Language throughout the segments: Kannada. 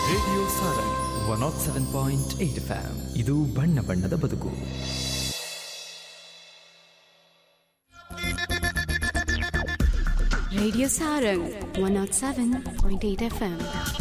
Radio Sarang one nought seven point eight FM ಇದು ಬಣ್ಣ ಬಣ್ಣದ ಬದುಕು Radio Sarang 107.8 FM.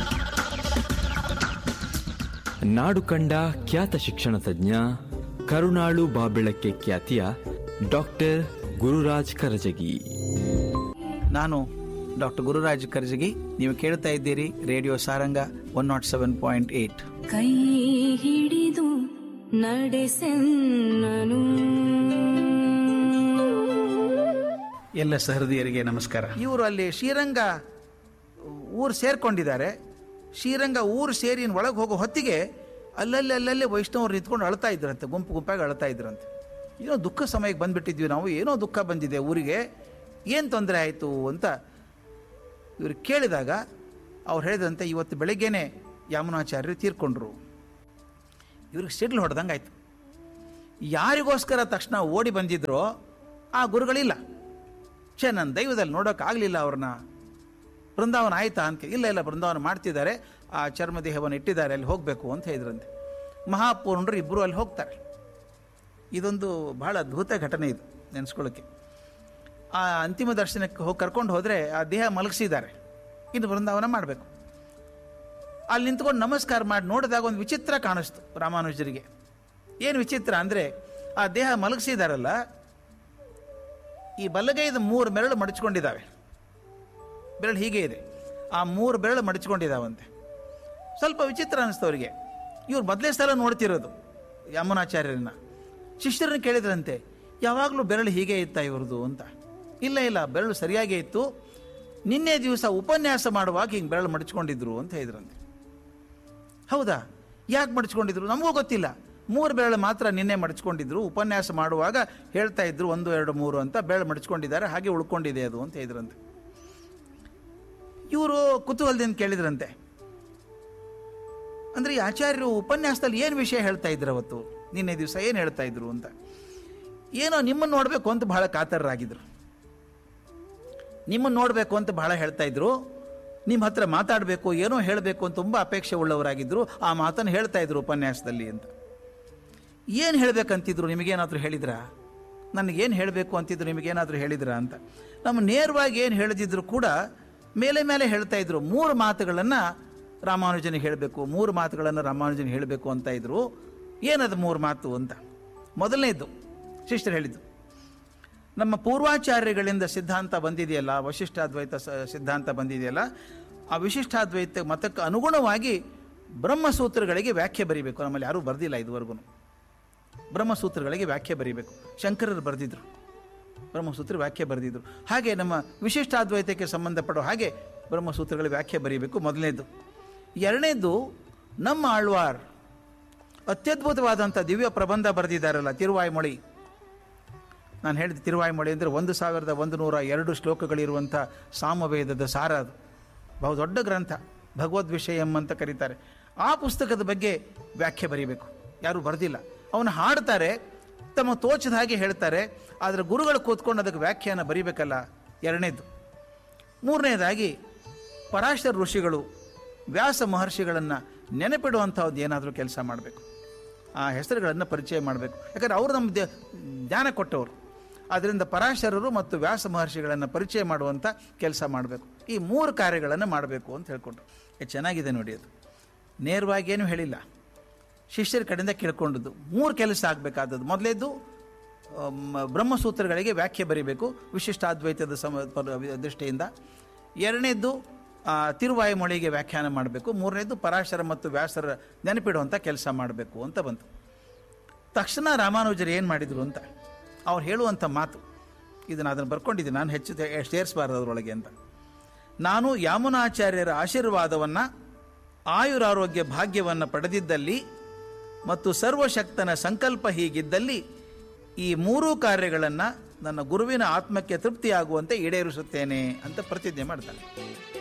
ನಾಡು ಕಂಡ ಖ್ಯಾತ ಶಿಕ್ಷಣ ತಜ್ಞ ಕರುಣಾಳು ಬಾಬೆಳಕ್ಕೆ ಖ್ಯಾತಿಯ ಡಾಕ್ಟರ್ ಗುರುರಾಜ್ ಕರಜಗಿ ನಾನು ಡಾಕ್ಟರ್ ಗುರುರಾಜ್ ಕರ್ಜಗಿ ನೀವು ಕೇಳ್ತಾ ಇದ್ದೀರಿ radio Saranga one nought seven point eight ಕೈ ಹಿಡಿದು ನಡೆಸೆನ್ನನು ಎಲ್ಲ ಸಹೃದಯರಿಗೆ ನಮಸ್ಕಾರ ಇವರು ಅಲ್ಲಿ ಶ್ರೀರಂಗ ಊರು ಸೇರ್ಕೊಂಡಿದ್ದಾರೆ ಶ್ರೀರಂಗ ಊರು ಸೇರಿ ಒಳಗೆ ಹೋಗೋ ಹೊತ್ತಿಗೆ ಅಲ್ಲಲ್ಲಿ ಅಲ್ಲಲ್ಲಿ ವೈಷ್ಣವರು ನಿಂತ್ಕೊಂಡು ಅಳ್ತಾ ಇದ್ರಂತೆ ಗುಂಪು ಗುಂಪಾಗಿ ಅಳ್ತಾ ಇದ್ರಂತೆ ಏನೋ ದುಃಖ ಸಮಯಕ್ಕೆ ಬಂದ್ಬಿಟ್ಟಿದ್ವಿ ನಾವು ಏನೋ ದುಃಖ ಬಂದಿದೆ ಊರಿಗೆ ಏನು ತೊಂದರೆ ಆಯಿತು ಅಂತ ಇವ್ರು ಕೇಳಿದಾಗ ಅವ್ರು ಹೇಳಿದಂತೆ ಇವತ್ತು ಬೆಳಗ್ಗೆನೆ ಯಾಮನಾಚಾರ್ಯರು ತೀರ್ಕೊಂಡ್ರು ಇವ್ರಿಗೆ ಸಿಡ್ಲು ಹೊಡೆದಂಗೆ ಆಯ್ತು ಯಾರಿಗೋಸ್ಕರ ತಕ್ಷಣ ಓಡಿ ಬಂದಿದ್ರೋ ಆ ಗುರುಗಳಿಲ್ಲ ಛೇ ನನ್ನ ದೈವದಲ್ಲಿ ನೋಡೋಕ್ಕಾಗಲಿಲ್ಲ ಅವ್ರನ್ನ ಬೃಂದಾವನ ಆಯ್ತಾ ಅಂತ ಇಲ್ಲ ಇಲ್ಲ ಬೃಂದಾವನ ಮಾಡ್ತಿದ್ದಾರೆ ಆ ಚರ್ಮ ದೇಹವನ್ನು ಇಟ್ಟಿದ್ದಾರೆ ಅಲ್ಲಿ ಹೋಗಬೇಕು ಅಂತ ಹೇಳಿದ್ರಂತೆ ಮಹಾಪೂರ್ಣರು ಇಬ್ಬರು ಅಲ್ಲಿ ಹೋಗ್ತಾರೆ ಇದೊಂದು ಬಹಳ ಅದ್ಭುತ ಘಟನೆ ಇದು ನೆನೆಸ್ಕೊಳ್ಳೋಕ್ಕೆ ಆ ಅಂತಿಮ ದರ್ಶನಕ್ಕೆ ಹೋಗಿ ಕರ್ಕೊಂಡು ಹೋದರೆ ಆ ದೇಹ ಮಲಗಿಸಿದ್ದಾರೆ ಇನ್ನು ಬೃಂದಾವನ ಮಾಡಬೇಕು ಅಲ್ಲಿ ನಿಂತ್ಕೊಂಡು ನಮಸ್ಕಾರ ಮಾಡಿ ನೋಡಿದಾಗ ಒಂದು ವಿಚಿತ್ರ ಕಾಣಿಸ್ತು ರಾಮಾನುಜರಿಗೆ ಏನು ವಿಚಿತ್ರ ಅಂದರೆ ಆ ದೇಹ ಮಲಗಿಸಿದಾರಲ್ಲ ಈ ಬಲಗೈದ ಮೂರು ಬೆರಳು ಮಡಚ್ಕೊಂಡಿದ್ದಾವೆ ಬೆರಳು ಹೀಗೆ ಇದೆ ಆ ಮೂರು ಬೆರಳು ಮಡಚ್ಕೊಂಡಿದ್ದಾವಂತೆ ಸ್ವಲ್ಪ ವಿಚಿತ್ರ ಅನ್ನಿಸ್ತು ಅವರಿಗೆ ಇವ್ರು ಮೊದಲೇ ಸಲ ನೋಡ್ತಿರೋದು ಯಮುನಾಚಾರ್ಯರನ್ನ ಶಿಷ್ಯರನ್ನ ಕೇಳಿದ್ರಂತೆ ಯಾವಾಗಲೂ ಬೆರಳು ಹೀಗೆ ಇತ್ತ ಇವ್ರದ್ದು ಅಂತ ಇಲ್ಲ ಇಲ್ಲ ಬೆರಳು ಸರಿಯಾಗೇ ಇತ್ತು ನಿನ್ನೆ ದಿವಸ ಉಪನ್ಯಾಸ ಮಾಡುವಾಗ ಹಿಂಗೆ ಬೆರಳು ಮಡಚ್ಕೊಂಡಿದ್ರು ಅಂತ ಹೇಳಿದ್ರಂತೆ ಹೌದಾ ಯಾಕೆ ಮಡಚ್ಕೊಂಡಿದ್ರು ನಮಗೂ ಗೊತ್ತಿಲ್ಲ ಮೂರು ಬೆರಳು ಮಾತ್ರ ನಿನ್ನೆ ಮಡಚ್ಕೊಂಡಿದ್ರು ಉಪನ್ಯಾಸ ಮಾಡುವಾಗ ಹೇಳ್ತಾ ಇದ್ರು ಒಂದು ಎರಡು ಮೂರು ಅಂತ ಬೆರಳು ಮಡಚ್ಕೊಂಡಿದ್ದಾರೆ ಹಾಗೆ ಉಳ್ಕೊಂಡಿದೆ ಅದು ಅಂತ ಹೇಳಿದ್ರಂತೆ ಇವರು ಕುತೂಹಲದಿಂದ ಕೇಳಿದ್ರಂತೆ ಅಂದ್ರೆ ಈ ಆಚಾರ್ಯರು ಉಪನ್ಯಾಸದಲ್ಲಿ ಏನು ವಿಷಯ ಹೇಳ್ತಾ ಇದ್ರು ಅವತ್ತು ನಿನ್ನೆ ದಿವಸ ಏನು ಹೇಳ್ತಾ ಇದ್ರು ಅಂತ ಏನೋ ನಿಮ್ಮನ್ನು ನೋಡಬೇಕು ಅಂತ ಬಹಳ ಕಾತರರಾಗಿದ್ರು ನಿಮ್ಮನ್ನು ನೋಡಬೇಕು ಅಂತ ಬಹಳ ಹೇಳ್ತಾ ಇದ್ರು ನಿಮ್ಮ ಹತ್ರ ಮಾತಾಡಬೇಕು ಏನೋ ಹೇಳಬೇಕು ಅಂತ ತುಂಬ ಅಪೇಕ್ಷೆ ಉಳ್ಳವರಾಗಿದ್ದರು ಆ ಮಾತನ್ನು ಹೇಳ್ತಾ ಇದ್ರು ಉಪನ್ಯಾಸದಲ್ಲಿ ಅಂತ ಏನು ಹೇಳಬೇಕಂತಿದ್ರು ನಿಮಗೇನಾದರೂ ಹೇಳಿದ್ರಾ ನನಗೇನು ಹೇಳಬೇಕು ಅಂತಿದ್ರು ನಿಮಗೇನಾದರೂ ಹೇಳಿದ್ರಾ ಅಂತ ನಮ್ಮ ನೇರವಾಗಿ ಏನು ಹೇಳಿದ್ರು ಕೂಡ ಮೇಲೆ ಮೇಲೆ ಹೇಳ್ತಾ ಇದ್ರು ಮೂರು ಮಾತುಗಳನ್ನು ರಾಮಾನುಜನಿಗೆ ಹೇಳಬೇಕು ಮೂರು ಮಾತುಗಳನ್ನು ರಾಮಾನುಜನಿಗೆ ಹೇಳಬೇಕು ಅಂತ ಇದ್ರು ಏನದು ಮೂರು ಮಾತು ಅಂತ ಮೊದಲನೇದು ಶಿಷ್ಟರು ಹೇಳಿದ್ದು ನಮ್ಮ ಪೂರ್ವಾಚಾರ್ಯಗಳಿಂದ ಸಿದ್ಧಾಂತ ಬಂದಿದೆಯಲ್ಲ ವಶಿಷ್ಠಾದ್ವೈತ ಸ- ಸಿದ್ಧಾಂತ ಬಂದಿದೆಯಲ್ಲ ಆ ವಿಶಿಷ್ಟಾದ್ವೈತ ಮತಕ್ಕೆ ಅನುಗುಣವಾಗಿ ಬ್ರಹ್ಮಸೂತ್ರಗಳಿಗೆ ವ್ಯಾಖ್ಯೆ ಬರೀಬೇಕು ನಮ್ಮಲ್ಲಿ ಯಾರೂ ಬರೆದಿಲ್ಲ ಇದುವರೆಗೂ ಬ್ರಹ್ಮಸೂತ್ರಗಳಿಗೆ ವ್ಯಾಖ್ಯೆ ಬರೀಬೇಕು ಶಂಕರರು ಬರೆದಿದ್ರು ಬ್ರಹ್ಮಸೂತ್ರ ವ್ಯಾಖ್ಯೆ ಬರೆದಿದ್ರು ಹಾಗೆ ನಮ್ಮ ವಿಶಿಷ್ಟಾದ್ವೈತಕ್ಕೆ ಸಂಬಂಧಪಡೋ ಹಾಗೆ ಬ್ರಹ್ಮಸೂತ್ರಗಳ ವ್ಯಾಖ್ಯೆ ಬರೀಬೇಕು ಮೊದಲನೇದು ಎರಡನೇದು ನಮ್ಮ ಆಳ್ವಾರ್ ಅತ್ಯದ್ಭುತವಾದಂಥ ದಿವ್ಯ ಪ್ರಬಂಧ ಬರೆದಿದ್ದಾರಲ್ಲ ತಿರುವಾಯ್ಮೊಳಿ ನಾನು ಹೇಳಿದ ತಿರುವಾಯ್ಮೊಳಿ ಅಂದರೆ ಒಂದು ಸಾವಿರದ ಒಂದು ನೂರ ಎರಡು ಶ್ಲೋಕಗಳಿರುವಂಥ ಸಾಮವೇದದ ಸಾರ ಅದು ಬಹು ದೊಡ್ಡ ಗ್ರಂಥ ಭಗವದ್ ವಿಷಯಂ ಅಂತ ಕರೀತಾರೆ ಆ ಪುಸ್ತಕದ ಬಗ್ಗೆ ವ್ಯಾಖ್ಯೆ ಬರೀಬೇಕು ಯಾರೂ ಬರೆದಿಲ್ಲ ಅವನು ಹಾಡ್ತಾರೆ ತಮ್ಮ ತೋಚದ ಹಾಗೆ ಹೇಳ್ತಾರೆ ಆದರೆ ಗುರುಗಳು ಕೂತ್ಕೊಂಡು ಅದಕ್ಕೆ ವ್ಯಾಖ್ಯಾನ ಬರೀಬೇಕಲ್ಲ ಎರಡನೇದು ಮೂರನೇದಾಗಿ ಪರಾಶರ ಋಷಿಗಳು ವ್ಯಾಸ ಮಹರ್ಷಿಗಳನ್ನು ನೆನಪಿಡುವಂಥದ್ದು ಏನಾದರೂ ಕೆಲಸ ಮಾಡಬೇಕು ಆ ಹೆಸರುಗಳನ್ನು ಪರಿಚಯ ಮಾಡಬೇಕು ಯಾಕಂದರೆ ಅವರು ನಮ್ಮ ದೇ- ಜ್ಞಾನ ಕೊಟ್ಟವರು ಆದ್ದರಿಂದ ಪರಾಶರರು ಮತ್ತು ವ್ಯಾಸ ಮಹರ್ಷಿಗಳನ್ನು ಪರಿಚಯ ಮಾಡುವಂಥ ಕೆಲಸ ಮಾಡಬೇಕು ಈ ಮೂರು ಕಾರ್ಯಗಳನ್ನು ಮಾಡಬೇಕು ಅಂತ ಹೇಳ್ಕೊಂಡ್ರು ಎಷ್ಟು ಚೆನ್ನಾಗಿದೆ ನೋಡಿ ಅದು ನೇರವಾಗಿ ಏನೂ ಹೇಳಿಲ್ಲ ಶಿಷ್ಯರ ಕಡೆಯಿಂದ ಕೇಳ್ಕೊಂಡದ್ದು ಮೂರು ಕೆಲಸ ಆಗಬೇಕಾದದ್ದು ಮೊದಲೇದು ಮ, ಬ್ರಹ್ಮಸೂತ್ರಗಳಿಗೆ ವ್ಯಾಖ್ಯೆ ಬರೀಬೇಕು ವಿಶಿಷ್ಟಾದ್ವೈತದ ಸಮ ಪರ- ದೃಷ್ಟಿಯಿಂದ ಎರಡನೇದ್ದು ಆ, ತಿರುವಾಯುಮೊಳಿಗೆ ವ್ಯಾಖ್ಯಾನ ಮಾಡಬೇಕು ಮೂರನೇದು ಪರಾಶರ ಮತ್ತು ವ್ಯಾಸರ ನೆನಪಿಡುವಂಥ ಕೆಲಸ ಮಾಡಬೇಕು ಅಂತ ಬಂತು ತಕ್ಷಣ ರಾಮಾನುಜರು ಏನು ಮಾಡಿದರು ಅಂತ ಅವ್ರು ಹೇಳುವಂಥ ಮಾತು ಇದನ್ನು ಅದನ್ನು ಬರ್ಕೊಂಡಿದ್ದೀನಿ ನಾನು ಹೆಚ್ಚು ತೆ- ಸೇರಿಸಬಾರ್ದು ಅದರೊಳಗೆ ಅಂತ ನಾನು ಯಾಮುನಾಚಾರ್ಯರ ಆಶೀರ್ವಾದವನ್ನು ಆಯುರಾರೋಗ್ಯ ಭಾಗ್ಯವನ್ನು ಪಡೆದಿದ್ದಲ್ಲಿ ಮತ್ತು ಸರ್ವಶಕ್ತನ ಸಂಕಲ್ಪ ಹೀಗಿದ್ದಲ್ಲಿ ಈ ಮೂರೂ ಕಾರ್ಯಗಳನ್ನು ನನ್ನ ಗುರುವಿನ ಆತ್ಮಕ್ಕೆ ತೃಪ್ತಿಯಾಗುವಂತೆ ಈಡೇರಿಸುತ್ತೇನೆ ಅಂತ ಪ್ರತಿಜ್ಞೆ ಮಾಡ್ತಾನೆ